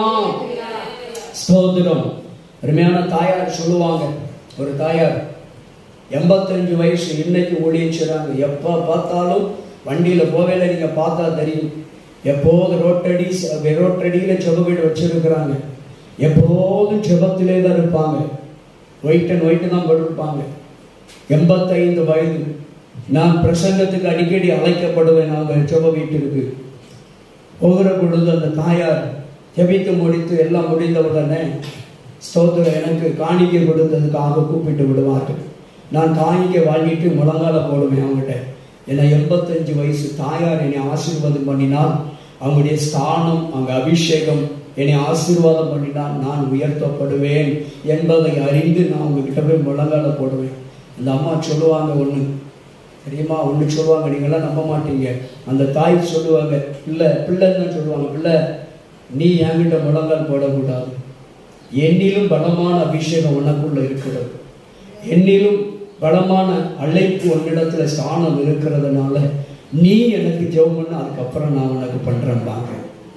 ஸ்தோத்திரம் அருமையான தாயார் சொல்லுவாங்க ஒரு தாயார் எண்பத்தஞ்சு வயசு இன்னைக்கு ஊழியம் செய்றாங்க எப்போ பார்த்தாலும் வண்டியில் போவேல நீங்க பார்த்தா தெரியும் எப்போது ரோட்டடி ரோட்டடியில் ஜெப வீடு வச்சிருக்கிறாங்க எப்போதும் ஜெபத்திலே தான் இருப்பாங்க ஒயிட் அண்ட் ஒயிட் தான் போட்டிருப்பாங்க எண்பத்தைந்து வயது நான் பிரசங்கத்துக்கு அடிக்கடி அழைக்கப்படுவேன் நாங்கள் ஜெப வீட்டிற்கு போகிற பொழுது அந்த தாயார் ஜெபித்து முடித்து எல்லாம் முடிந்த உடனே ஸ்தோத்திரம் எனக்கு காணிக்கை கொடுத்ததுக்காக கூப்பிட்டு விடுவார்கள் நான் காணிக்கை வாங்கிட்டு முழங்கால போடுவேன் அவங்ககிட்ட ஏன்னா எண்பத்தஞ்சு வயசு தாயார் என்னை ஆசீர்வாதம் பண்ணினால் அவங்களுடைய ஸ்தானம் அவங்க அபிஷேகம் என்னை ஆசீர்வாதம் பண்ணினால் நான் உயர்த்தப்படுவேன் என்பதை அறிந்து நான் உங்ககிட்ட போய் முழங்கால போடுவேன் அந்த அம்மா சொல்லுவாங்க ஒன்று தெரியுமா ஒன்று சொல்லுவாங்க நீங்களாம் நம்ப மாட்டீங்க அந்த தாய் சொல்லுவாங்க பிள்ளை பிள்ளைன்னு தான் சொல்லுவாங்க பிள்ளை நீ என்கிட்ட முழங்கால் போடக்கூடாது என்னிலும் பலமான அபிஷேகம் உனக்குள்ள இருக்கிறது என்னிலும் பலமான அழைப்பு உன்னிடத்துல ஸ்தானம் இருக்கிறதுனால நீ எனக்கு ஜெபம் பண்ண அதுக்கப்புறம் நான் உனக்கு பண்றேன் பாங்க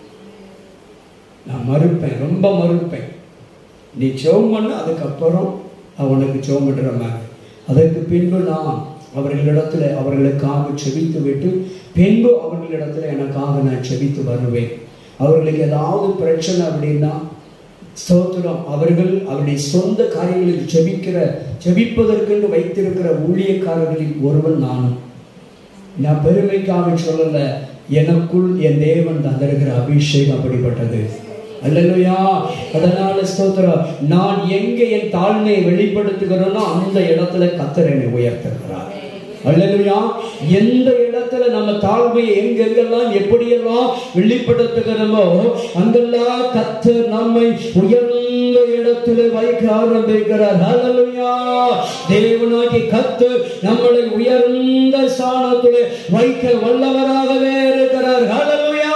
நான் மறுப்பேன் ரொம்ப மறுப்பேன் நீ ஜெபம் பண்ண அதுக்கப்புறம் நான் உனக்கு ஜெபம் பண்றேன் அதற்கு பின்பு நான் அவர்களிடத்துல அவர்களுக்காக செபித்து விட்டு பின்பு அவர்களிடத்துல எனக்காக நான் செபித்து வருவேன் அவர்களுக்கு ஏதாவது பிரச்சனை அப்படின்னா ஸ்தோத்திரம் அவர்கள் அவருடைய சொந்த காரியங்களில் ஜெபிக்கிற ஜெபிப்பதற்கென்று வைத்திருக்கிற ஊழியக்காரர்களில் ஒருவன் நானும் நான் பெருமைக்காக சொல்லல எனக்குள் என் தேவன் தந்திருக்கிற அபிஷேகம் அப்படிப்பட்டது அல்லையா அதனால ஸ்தோத்திரம் நான் எங்க என் தாழ்மையை வெளிப்படுத்துகிறேனோ அந்த இடத்துல கத்தர் என்னை உயர்த்துகிறார் அல்லையா எந்த இடத்துல நம்ம தாழ்மையை எங்கெங்கெல்லாம் எப்படியெல்லாம் வெளிப்படுத்துகிறோமோ அங்கெல்லாம் கத்தர் நம்மை உயர்ந்த இடத்துல வைக்க ஆரம்பிக்கிறார் அல்லையா தேவனாகி கத்தர் நம்மளை உயர்ந்த ஸ்தானத்திலே வைக்க வல்லவராகவே இருக்கிறார் அல்லையா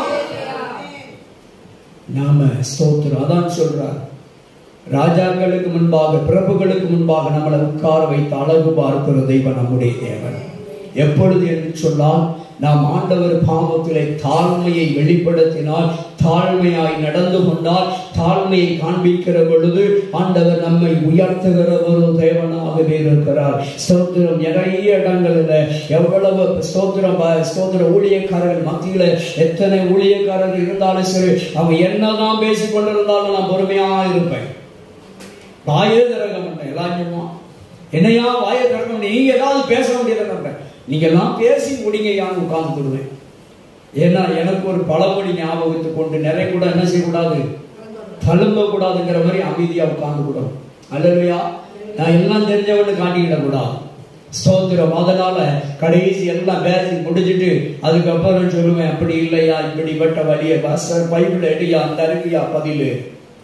நாம ஸ்தோத்திரம் அதான் சொல்றார் ராஜாக்களுக்கு முன்பாக பிரபுகளுக்கு முன்பாக நம்மளை உட்கார வைத்து அழகு பார்க்கிற தெய்வம் நம்முடைய தேவன் எப்பொழுது என்று சொன்னால் நாம் ஆண்டவர் பாவத்திலே தாழ்மையை வெளிப்படுத்தினால் தாழ்மையாய் நடந்து கொண்டால் தாழ்மையை காண்பிக்கிற பொழுது ஆண்டவர் நம்மை உயர்த்துகிற ஒரு தேவனாகவே இருக்கிறார் ஸ்தோத்திரம் நிறைய இடங்களில் எவ்வளவு ஸ்தோத்திரம் ப- ஸ்தோத்திர ஊழியக்காரர்கள் மத்தியில எத்தனை ஊழியக்காரர்கள் இருந்தாலும் சரி அவங்க என்னதான் பேசிக் கொண்டிருந்தாலும் நான் பொறுமையா இருப்பேன் வாயே திறக்க மாட்டேன் எல்லாம் சொல்லுவான் என்னையா வாயை திறக்க முடியும் நீங்க ஏதாவது பேச வேண்டியதை நீங்க எல்லாம் பேசி முடிங்க யான்னு உட்கார்ந்துடுவேன் ஏன்னா எனக்கு ஒரு பழமொழி ஞாபகத்துக் கொண்டு நிறைய கூட என்ன செய்யக்கூடாது தழும்ப கூடாதுங்கிற மாதிரி அமைதியா உட்கார்ந்து கூடும் அல்லையா நான் எல்லாம் தெரிஞ்சவன்னு காட்டிக்கிட கூடாது ஸ்தோத்திரம் அதனால கடைசி எல்லாம் பேசி முடிச்சிட்டு அதுக்கப்புறம் சொல்லுவேன் அப்படி இல்லையா இப்படிப்பட்ட வழியை பாஸ்டர் பைபிள் எடியா அந்த அறிவியா பதிலு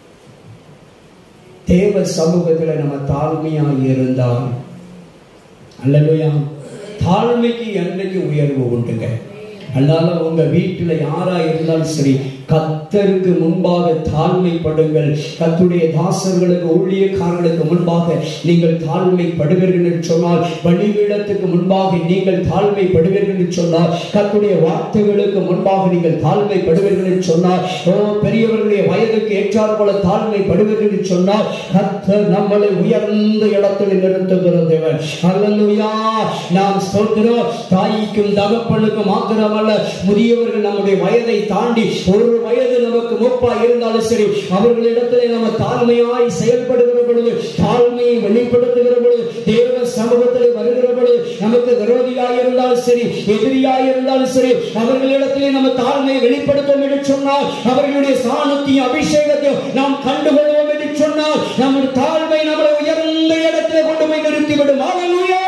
தேவ சமூகத்துல நம்ம தாழ்மையாக இருந்தால் அல்லையா தாழ்மைக்கு என்றைக்கு உயர்வு உண்டுங்க அதனால உங்க வீட்டுல யாரா இருந்தாலும் சரி கத்தருக்கு முன்பாக தாழ்மைப்படுங்கள் கத்துடைய தாசர்களுக்கு ஊழியக்காரர்களுக்கு முன்பாக நீங்கள் தாழ்மைப்படுவீர்கள் என்று சொன்னால் பலிபீடத்துக்கு முன்பாக நீங்கள் தாழ்மைப்படுவீர்கள் என்று சொன்னால் கத்துடைய வார்த்தைகளுக்கு முன்பாக நீங்கள் தாழ்மைப்படுவீர்கள் என்று சொன்னால் ஓ பெரியவர்களுடைய வயதுக்கு ஏற்றார் போல தாழ்மைப்படுவீர்கள் என்று சொன்னால் கத்தர் நம்மளை உயர்ந்த இடத்தில் நிறுத்துகிற தேவன் அல்லேலூயா நாம் சொல்கிறோம் தாய்க்கும் தகப்பனுக்கும் மாத்திரமல்ல முதியவர்கள் நம்முடைய வயதை தாண்டி ஒரு வயது நமக்கு முப்பா இருந்தாலும் சரி அவர்களிடத்திலே நம்ம தாழ்மையாய் செயல்படுகிற பொழுது தாழ்மையை வெளிப்படுத்துகிற பொழுது தேவ சமூகத்திலே வருகிற பொழுது நமக்கு விரோதியாய் இருந்தாலும் சரி எதிரியாய் இருந்தாலும் சரி அவர்களிடத்திலே நம்ம தாழ்மையை வெளிப்படுத்தும் என்று சொன்னால் அவர்களுடைய சாணத்தையும் அபிஷேகத்தையும் நாம் கண்டுகொள்வோம் என்று சொன்னால் நம்முடைய தாழ்மை நம்மளை உயர்ந்த இடத்திலே கொண்டு போய் நிறுத்திவிடும் ஹalleluya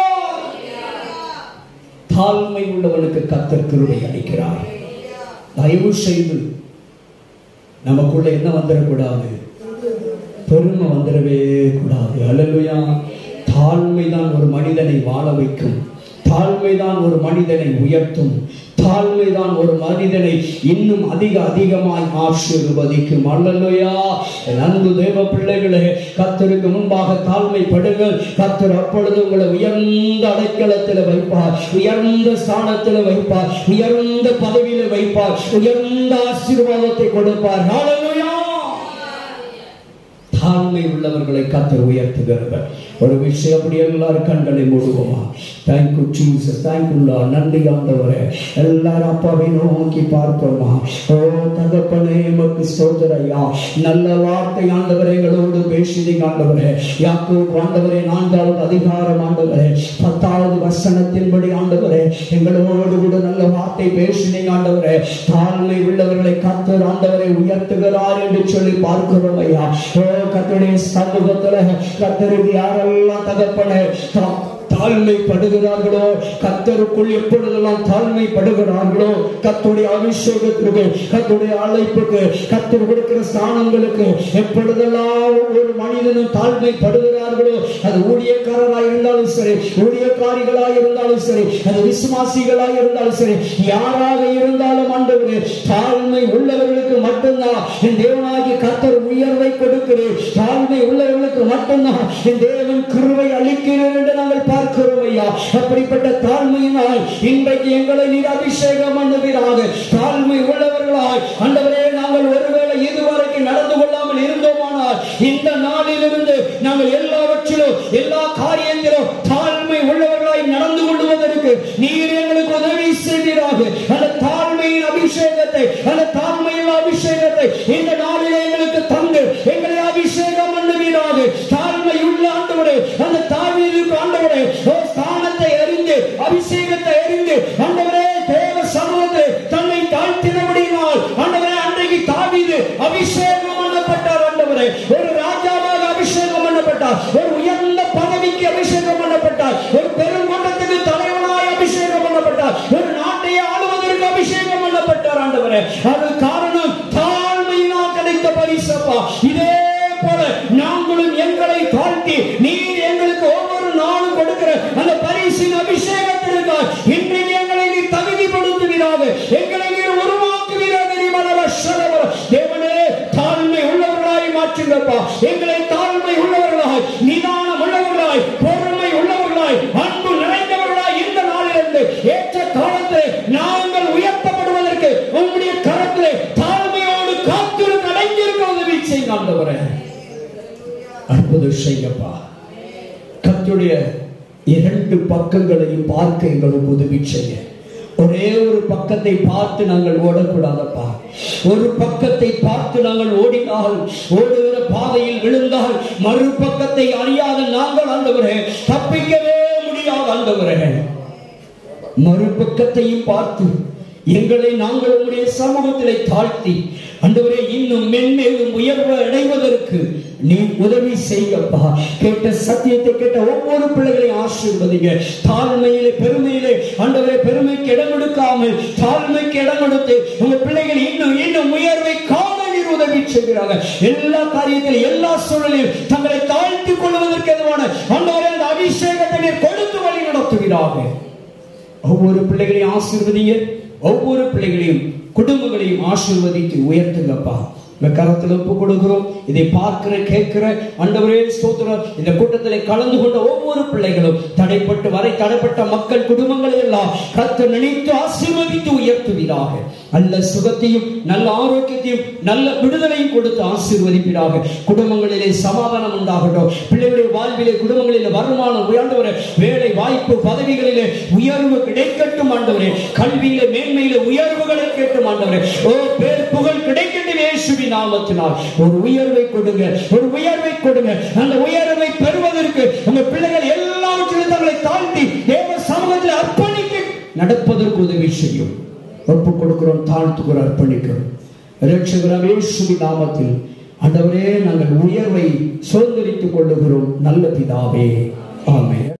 தாழ்மை உள்ளவனுக்கு கத்தர் கிருபை அளிக்கிறார் தயவு செய்து நமக்குள்ள என்ன வந்துடக்கூடாது பெருமை வந்துடவே கூடாது அல்லலுயா தாழ்மைதான் ஒரு மனிதனை வாழ வைக்கும் தாழ்மைதான் ஒரு மனிதனை உயர்த்தும் தாழ்மைதான் ஒரு மனிதனை இன்னும் அதிக அதிகமாய் ஆசீர்வதிக்கும் அல்லலுயா என் அன்பு தேவ பிள்ளைகளே கத்தருக்கு முன்பாக தாழ்மைப்படுங்கள் கத்தர் அப்பொழுது உங்களை உயர்ந்த அடைக்கலத்தில் வைப்பார் உயர்ந்த ஸ்தானத்தில் வைப்பார் உயர்ந்த பதவியில வைப்பார் உயர்ந்த ஆசீர்வாதத்தை கொடுப்பார் ஹalleluya தாழ்மை உள்ளவர்களை கத்தர் உயர்த்துகிறவர் ஒரு விஷயம் அப்படி எல்லாரும் கண்களை மூடுவோமா தேங்க்யூ ஜீசஸ் தேங்க்யூல்லா நன்றி ஆண்டவரே எல்லாரும் அப்பாவை நோக்கி பார்ப்போமா ஓ தகப்பனே எமக்கு சோதரையா நல்ல வார்த்தை ஆண்டவரே எங்களோடு பேசினீங்க ஆண்டவரே யாக்கோப் ஆண்டவரே நான்காவது அதிகாரம் ஆண்டவரே பத்தாவது வசனத்தின்படி ஆண்டவரே எங்களோடு கூட நல்ல வார்த்தை பேசினீங்க ஆண்டவரே தாழ்மை உள்ளவர்களை கத்தர் ஆண்டவரை உயர்த்துகிறார் என்று சொல்லி பார்க்கிறோம் ஐயா ஓ கத்தருடைய சமூகத்துல கத்தருக்கு யாரெல்லாம் தகப்பன தாழ்மைப்படுகிறார்களோ கத்தருக்குள் எப்பொழுதெல்லாம் தாழ்மைப்படுகிறார்களோ கத்துடைய அபிஷேகத்திற்கு கத்துடைய அழைப்புக்கு கத்தர் கொடுக்கிற ஸ்தானங்களுக்கு எப்பொழுதெல்லாம் ஒரு மனிதனும் தாழ்மைப்படுகிறார்களோ அது ஊழியக்காரராய் இருந்தாலும் சரி ஊழியக்காரிகளாய் இருந்தாலும் சரி அது விசுவாசிகளாய் இருந்தாலும் சரி யாராக இருந்தாலும் ஆண்டவரே தாழ்மை உள்ளவர்களுக்கு மட்டும்தான் என் தேவனாகி கத்தர் உயர்வை கொடுக்கிறேன் தாழ்மை உள்ளவர்களுக்கு மட்டும்தான் என் தேவன் கிருவை அளிக்கிறேன் என்று நாங்கள் பார்க்கிறோம் ஐயா அப்படிப்பட்ட தாழ்மையினால் இன்றைக்கு எங்களை நீர் அபிஷேகம் பண்ணுவீராக தாழ்மை உள்ளவர்களாய் ஆண்டவரே நாங்கள் ஒருவேளை இதுவரைக்கும் நடந்து கொள்ளாமல் இருந்தோமானால் இந்த நாளிலிருந்து நாங்கள் எல்லாவற்றிலும் எல்லா காரியத்திலும் தாழ்மை உள்ளவர்களாய் நடந்து கொள்வதற்கு நீர் எங்களுக்கு உதவி செய்வீராக அந்த தாழ்மையின் அபிஷேகத்தை அந்த தாழ்மையின் அபிஷேகத்தை இந்த நாளிலே எங்களுக்கு தந்து எங்களை அபிஷேகம் பண்ணுவீராக தாழ்மை உள்ள ஆண்டவரே அந்த தாழ்மையிற்கு ஆண்டவரே ஓ ஸ்தானத்தை அறிந்து அபிஷேகத்தை அறிந்து ஆண்டவரே தேவ சமூகத்தில் தன்னை தாழ்த்தினபடியினால் ஆண்டவரே அன்றைக்கு தாவீது அபிஷேகம் பண்ணப்பட்டார் ஆண்டவரே ஒரு ராஜாவாக அபிஷேகம் பண்ணப்பட்டார் ஒரு உயர்ந்த பதவிக்கு அபிஷேகம் பண்ணப்பட்டார் ஒரு பெருங்கொண்டத்துக்கு தலைவனாய் அபிஷேகம் பண்ணப்பட்டார் ஒரு நாட்டை ஆளுவதற்கு அபிஷேகம் பண்ணப்பட்டார் ஆண்டவரே அது காரணம் தாழ்மையினால் கிடைத்த பரிசப்பா இதே போல நாங்களும் எங்களை தாழ்த்தி நீர் எங்களுக்கு ஒவ்வொரு நாளும் கொடுக்கிற அந்த பரிசின் அபிஷேகத்திற்காக இன்றைக்கு எங்களை நீர் தகுதிப்படுத்துவீராக எங்களை நீர் உருவாக்குவீராக நீ மனவசரவர தேவனே தாழ்மை உள்ளவர்களாய் மாற்றுங்கப்பா எங்களை தாழ்மை உள்ளவர்களாய் நிதானம் உள்ளவர்களாய் பொறுமை உள்ளவர்களாய் அன்பு நிறைந்தவர்களாய் இந்த நாளிலிருந்து செய்யுங்க ஆண்டவரே அற்புதம் செய்யப்பா கர்த்தருடைய இரண்டு பக்கங்களையும் பார்க்க எங்களுக்கு உதவி செய்ய ஒரே ஒரு பக்கத்தை பார்த்து நாங்கள் ஓடக்கூடாதப்பா ஒரு பக்கத்தை பார்த்து நாங்கள் ஓடினால் ஓடுகிற பாதையில் விழுந்தால் மறுபக்கத்தை அறியாத நாங்கள் ஆண்டவரே தப்பிக்கவே முடியாது ஆண்டவரே மறுபக்கத்தையும் பார்த்து எங்களை நாங்கள் உங்களுடைய சமூகத்திலே தாழ்த்தி ஆண்டவரே இன்னும் மென்மேலும் உயர்வு அடைவதற்கு நீ உதவி செய்யப்பா கேட்ட சத்தியத்தை கேட்ட ஒவ்வொரு பிள்ளைகளையும் ஆசீர்வதிங்க தாழ்மையிலே பெருமையிலே ஆண்டவரே பெருமைக்கு இடம் கொடுக்காமல் தாழ்மைக்கு இடம் கொடுத்து உங்க பிள்ளைகள் இன்னும் இன்னும் உயர்வை காண நீர் உதவி செய்கிறாங்க எல்லா காரியத்திலும் எல்லா சூழலிலும் தங்களை தாழ்த்திக் கொள்வதற்கு எதுவான ஆண்டவரே அந்த அபிஷேகத்தை நீர் கொடுத்து வழி நடத்துகிறார்கள் ஒவ்வொரு பிள்ளைகளையும் ஆசீர்வதிங்க ஒவ்வொரு பிள்ளைகளையும் குடும்பங்களையும் ஆசீர்வதித்து உயர்த்துங்கப்பா இந்த கரத்தில் ஒப்பு கொடுக்கிறோம் இதை பார்க்கிற கேட்கிற ஆண்டவரே ஸ்தோத்திரம் இந்த கூட்டத்தில் கலந்து கொண்ட ஒவ்வொரு பிள்ளைகளும் தடைப்பட்டு வரை தடைப்பட்ட மக்கள் குடும்பங்களை எல்லாம் கத்து நினைத்து ஆசீர்வதித்து உயர்த்துவீராக நல்ல சுகத்தையும் நல்ல ஆரோக்கியத்தையும் நல்ல விடுதலையும் கொடுத்து ஆசீர்வதிப்பீராக குடும்பங்களிலே சமாதானம் உண்டாகட்டும் பிள்ளைகளுடைய வாழ்விலே குடும்பங்களிலே வருமானம் உயர்ந்தவரே வேலை வாய்ப்பு பதவிகளிலே உயர்வு கிடைக்கட்டும் ஆண்டவரே கல்வியிலே மேன்மையிலே உயர்வுகளை கேட்டும் ஆண்டவரே ஓ பேர் புகழ் கிடைக்கட்டும் இயேசுவின் நாமத்தினால் ஒரு உயர்வை கொடுங்க ஒரு உயர்வை கொடுங்க அந்த உயர்வை பெறுவதற்கு உங்க பிள்ளைகள் எல்லாவற்றிலும் தங்களை தாழ்த்தி தேவ சமூகத்தில் அர்ப்பணிக்க நடப்பதற்கு உதவி செய்யும் ஒப்பு கொடுக்கிறோம் தாழ்த்துக்கிறோம் அர்ப்பணிக்கிறோம் ரட்சகரம் இயேசுவின் நாமத்தில் ஆண்டவரே நாங்கள் உயர்வை சுதந்திரித்துக் கொள்ளுகிறோம் நல்ல பிதாவே ஆமென்